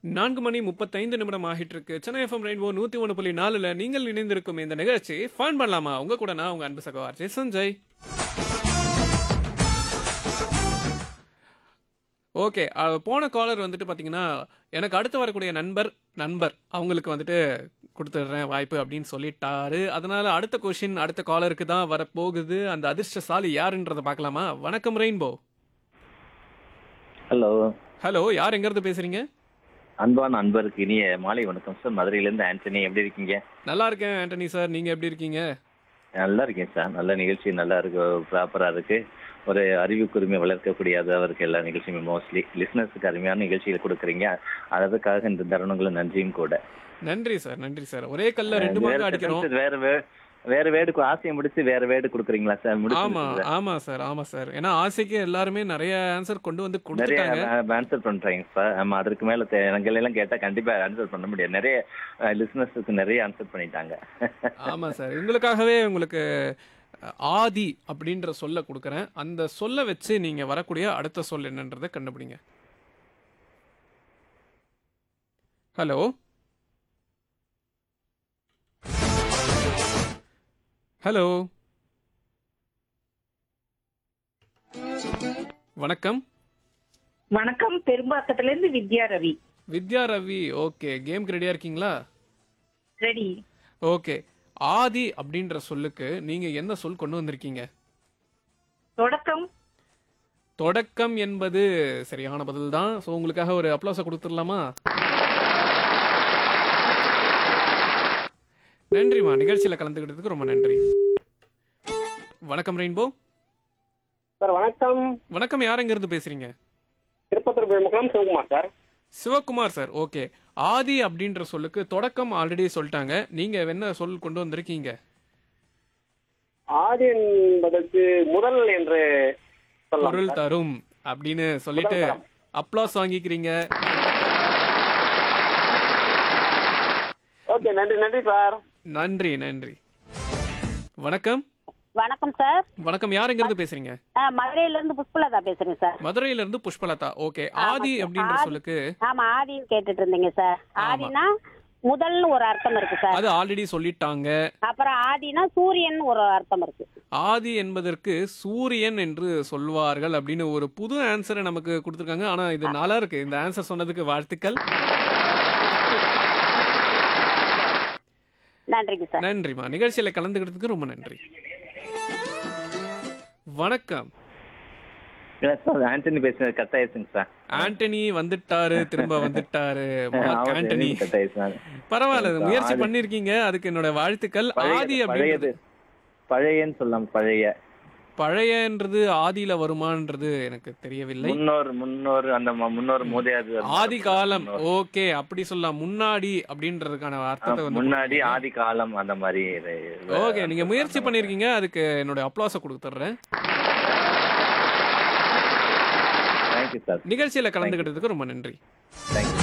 நான்கு மணி முப்பத்தைந்து நிமிடம் ஆகிட்டு இருக்கு சென்னை எஃப்எம் ரெயின்போ நூத்தி ஒன்று புள்ளி நாலுல நீங்கள் இணைந்திருக்கும் இந்த நிகழ்ச்சி ஃபன் பண்ணலாமா உங்க கூட நான் உங்க அன்பு சகோதரி சஞ்சய் ஓகே போன காலர் வந்துட்டு பார்த்தீங்கன்னா எனக்கு அடுத்து வரக்கூடிய நண்பர் நண்பர் அவங்களுக்கு வந்துட்டு கொடுத்துட்றேன் வாய்ப்பு அப்படின்னு சொல்லிட்டாரு அதனால அடுத்த கொஷின் அடுத்த காலருக்கு தான் வரப்போகுது அந்த அதிர்ஷ்டசாலி யாருன்றதை பார்க்கலாமா வணக்கம் ரெயின்போ ஹலோ ஹலோ யார் எங்கேருந்து பேசுறீங்க அன்பான அன்பருக்கு இனிய மாலை வணக்கம் சார் மதுரையிலேருந்து ஆண்டனி எப்படி இருக்கீங்க நல்லா இருக்கேன் ஆண்டனி சார் நீங்க எப்படி இருக்கீங்க நல்லா இருக்கேன் சார் நல்ல நிகழ்ச்சி நல்லா இருக்கு ப்ராப்பராக இருக்கு ஒரு அறிவுக்குரிமை வளர்க்கக்கூடியதாக இருக்கு எல்லா நிகழ்ச்சியுமே மோஸ்ட்லி லிசனர்ஸுக்கு அருமையான நிகழ்ச்சிகள் கொடுக்குறீங்க அதற்காக இந்த தருணங்களும் நன்றியும் கூட நன்றி சார் நன்றி சார் ஒரே கல்ல ரெண்டு மாங்க அடிக்கணும் வேற வேற வே- வேற வேர்டுக்கு ஆசையை முடிச்சு வேற வேர்டு கொடுக்குறீங்களா சார் ஆமா முடிச்சு ஆமா சார் ஆமா சார் ஏன்னா ஆசைக்கு எல்லாருமே நிறைய ஆன்சர் கொண்டு வந்து நிறைய கொடுத்துட்டாங்க ஆன்சர் பண்றீங்க சார் ஆமா அதுக்கு மேல தே- எனக்கு எல்லாம் கேட்டா கண்டிப்பா ஆன்சர் பண்ண முடியாது நிறைய லிசனர்ஸுக்கு நிறைய ஆன்சர் பண்ணிட்டாங்க ஆமா சார் உங்களுக்காகவே உங்களுக்கு அஹ், ஆதி அப்படின்ற சொல்ல கொடுக்குறேன் அந்த சொல்ல வச்சு நீங்க வரக்கூடிய அடுத்த சொல் என்னன்றதை கண்டுபிடிங்க ஹலோ ஹலோ வணக்கம் வணக்கம் பெரும்பாக்கத்துல இருந்து வித்யா ரவி வித்யா ரவி ஓகே கேம்க்கு ரெடியா இருக்கீங்களா ரெடி ஓகே ஆதி அப்படின்ற சொல்லுக்கு நீங்க என்ன சொல் கொண்டு வந்திருக்கீங்க தொடக்கம் தொடக்கம் என்பது சரியான பதில் தான் ஸோ உங்களுக்காக ஒரு அப்ளாஸை கொடுத்துடலாமா நன்றிம்மா நிகழ்ச்சியில் கலந்துக்கிட்டதுக்கு ரொம்ப நன்றி வணக்கம் ரெயின்போ சார் வணக்கம் வணக்கம் யார் எங்கேருந்து பேசுறீங்க Tiruppattur Perumakkalam Sivakumar sir Sivakumar sir okay ஆதி அப்படின்ற சொல்லுக்கு தொடக்கம் ஆல்ரெடி சொல்லிட்டாங்க நீங்க என்ன சொல் கொண்டு வந்திருக்கீங்க ஆதி என்பதற்கு முதல் என்று சொல்லலாம் பொருள் சார். தரும் அப்படின்னு சொல்லிட்டு முதல் தரம். அப்ளாஸ் வாங்கிக்கிறீங்க ஓகே நன்றி நன்றி சார் நன்றி நன்றி வணக்கம் வணக்கம் சார் வணக்கம் யார் எங்கிருந்து பேசுறீங்க ஆ, மதுரையில இருந்து புஷ்பலதா பேசுறேன் சார் மதுரையில இருந்து புஷ்பலதா ஓகே ஆமா ஆதி சார். அப்படின்ற ஆதி. சொல்லுக்கு ஆமா ஆதின்னு கேட்டுட்டு இருந்தீங்க சார் ஆமா. ஆதினா முதல்னு ஒரு அர்த்தம் இருக்கு சார் அது ஆல்ரெடி சொல்லிட்டாங்க அப்புறம் ஆதினா சூரியன் ஒரு அர்த்தம் இருக்கு ஆதி என்பதற்கு சூரியன் என்று சொல்வார்கள் அப்படின்னு ஒரு புது ஆன்சரை நமக்கு கொடுத்துருக்காங்க ஆனா இது நல்லா இருக்கு இந்த ஆன்சர் சொன்னதுக்கு வாழ்த்துக்கள் நன்றிங்க சார் நன்றிமா நிகழ்ச்சியில கலந்துக்கிட்டதுக்கு ரொம்ப நன்றி வணக்கம் இல்ல சார் ஆண்டனி பேசுறது கட்டாயிருச்சுங்க சார் ஆண்டனி வந்துட்டாரு திரும்ப வந்துட்டாரு மார்க் ஆமா சார், ஆண்டனி எனக்கு கட்டாயிருச்சு சார். பரவாயில்ல ஆதி. முயற்சி பண்ணிருக்கீங்க அதுக்கு என்னோட வாழ்த்துக்கள் பழைய- ஆதி பழையது அப்படின்றது பழையன்னு சொல்லலாம் பழைய பழையன்றது ஆதியில வருமான்றது எனக்கு தெரியவில்லை முன்னோர் முன்னோர் அந்த ம- முன்னோர் மூதையாது ஆதி காலம் ஓகே அப்படி சொல்லலாம் முன்னாடி அப்படின்றதுக்கான அர்த்தத்தை வந்து முன்னாடி ஆதி காலம் அந்த மாதிரி இது- ஓகே நீங்க முயற்சி பண்ணிருக்கீங்க அதுக்கு என்னோட அப்ளாஸ கொடுத்துட்றேன் தேங்க்யூ சார் நிகழ்ச்சியில கலந்துக்கிட்டதுக்கு ரொம்ப நன்றி தேங்க்யூ